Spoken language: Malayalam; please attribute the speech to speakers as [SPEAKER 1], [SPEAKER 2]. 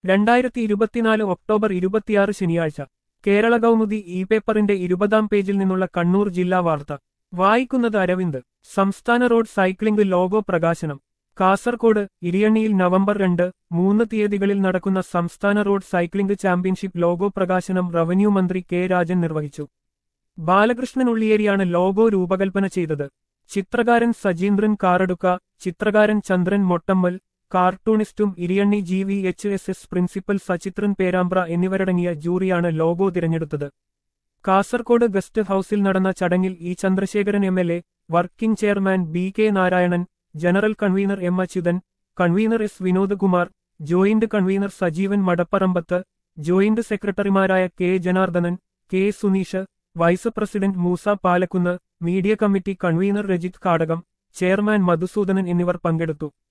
[SPEAKER 1] രണ്ടായിരത്തി ഇരുപത്തിനാല് ഒക്ടോബർ ഇരുപത്തിയാറ് ശനിയാഴ്ച കേരള കൗമുദി ഇ പേപ്പറിന്റെ ഇരുപതാം പേജിൽ നിന്നുള്ള കണ്ണൂർ ജില്ലാ വാർത്ത വായിക്കുന്നത് അരവിന്ദ് സംസ്ഥാന റോഡ് സൈക്ലിംഗ് ലോഗോ പ്രകാശനം കാസർകോട് ഇരിയണ്ണിയിൽ നവംബർ രണ്ട് മൂന്ന് തീയതികളിൽ നടക്കുന്ന സംസ്ഥാന റോഡ് സൈക്ലിംഗ് ചാമ്പ്യൻഷിപ്പ് ലോഗോ പ്രകാശനം റവന്യൂ മന്ത്രി കെ രാജൻ നിർവഹിച്ചു ബാലകൃഷ്ണൻ ഉള്ളിയേരിയാണ് ലോഗോ രൂപകൽപ്പന ചെയ്തത് ചിത്രകാരൻ സജീന്ദ്രൻ കാറടുക്ക ചിത്രകാരൻ ചന്ദ്രൻ മൊട്ടമ്മൽ കാർട്ടൂണിസ്റ്റും Iriyanni G V H S S principal Sachithran Perambra എന്നിവരടങ്ങിയ ജൂറിയാണ് ലോഗോ തിരഞ്ഞെടുത്തത് കാസർകോട് ഗസ്റ്റ് ഹൌസിൽ നടന്ന ചടങ്ങിൽ E Chandrasekharan M L A working chairman B K Narayanan general convener M Achuthan convener S Vinodkumar joint convener Sajeevan Madapparambath joint സെക്രട്ടറിമാരായ K Janardhanan K Suneesh vice president Moosa Palakkunnu media committee convener Rajith Kadakam chairman Madhusoodanan എന്നിവർ പങ്കെടുത്തു